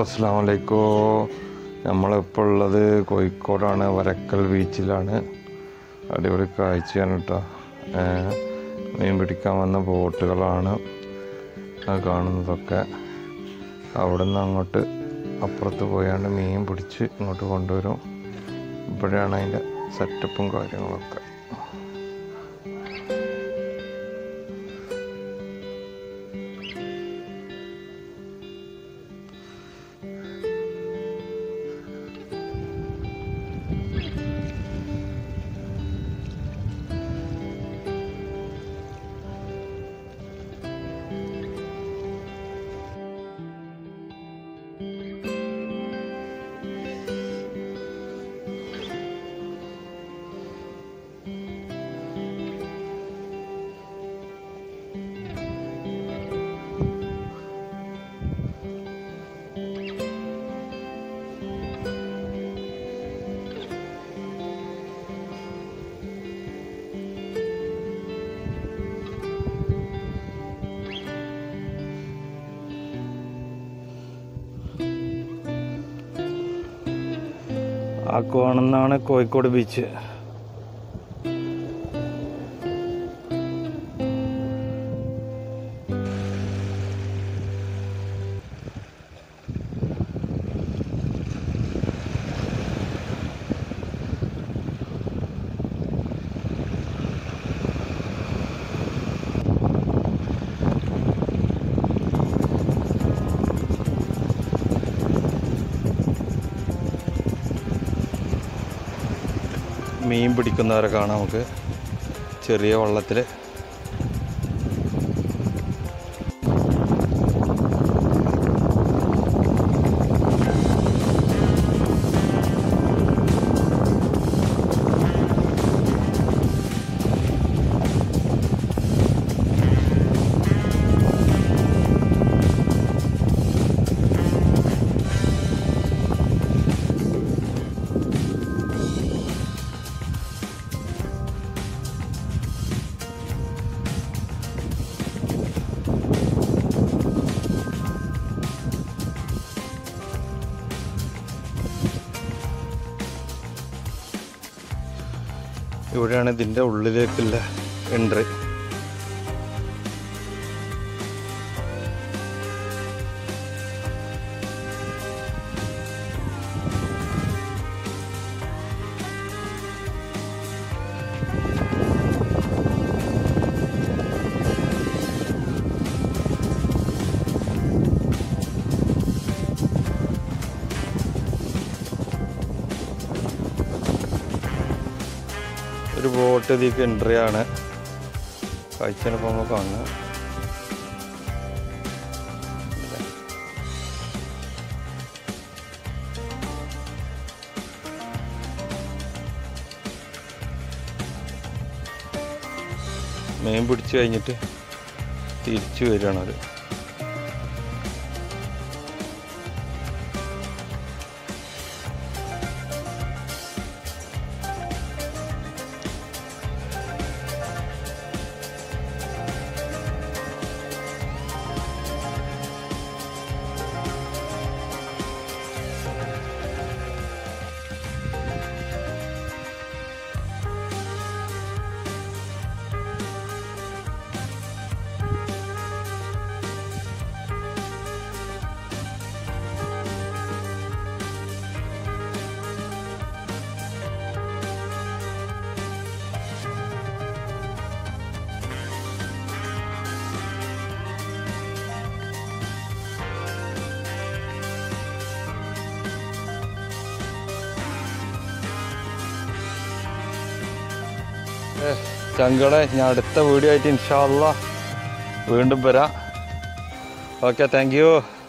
അസ്സാം വലൈക്കും നമ്മളിപ്പോൾ ഉള്ളത് കോഴിക്കോടാണ് വരക്കൽ ബീച്ചിലാണ് അടിപൊളി കാഴ്ചയാണ് കേട്ടോ ഏഹ് മീൻ പിടിക്കാൻ വന്ന ബോട്ടുകളാണ് ആ കാണുന്നതൊക്കെ അവിടെ നിന്ന് അങ്ങോട്ട് അപ്പുറത്ത് പോയാണ്ട് മീൻ പിടിച്ച് ഇങ്ങോട്ട് കൊണ്ടുവരും ഇവിടെയാണ് അതിൻ്റെ സെറ്റപ്പും കാര്യങ്ങളൊക്കെ ആ കാണുന്നതാണ് കോഴിക്കോട് ബീച്ച് മീൻ പിടിക്കുന്നവരെ കാണാം നമുക്ക് ചെറിയ വള്ളത്തിൽ ഇവിടെയാണ് ഇതിൻ്റെ ഉള്ളിലേക്കുള്ള എൻട്രി ഒരു ബോട്ട് ഇതിലേക്ക് എൻട്രി ആണ് കാഴ്ച പോകുമ്പോൾ കാണുക മീൻ പിടിച്ചു കഴിഞ്ഞിട്ട് തിരിച്ചു വരികയാണ് അവർ ചങ്കളെ ഞാൻ അടുത്ത വീഡിയോ ആയിട്ട് ഇൻഷാല്ല വീണ്ടും വരാം ഓക്കെ താങ്ക് യു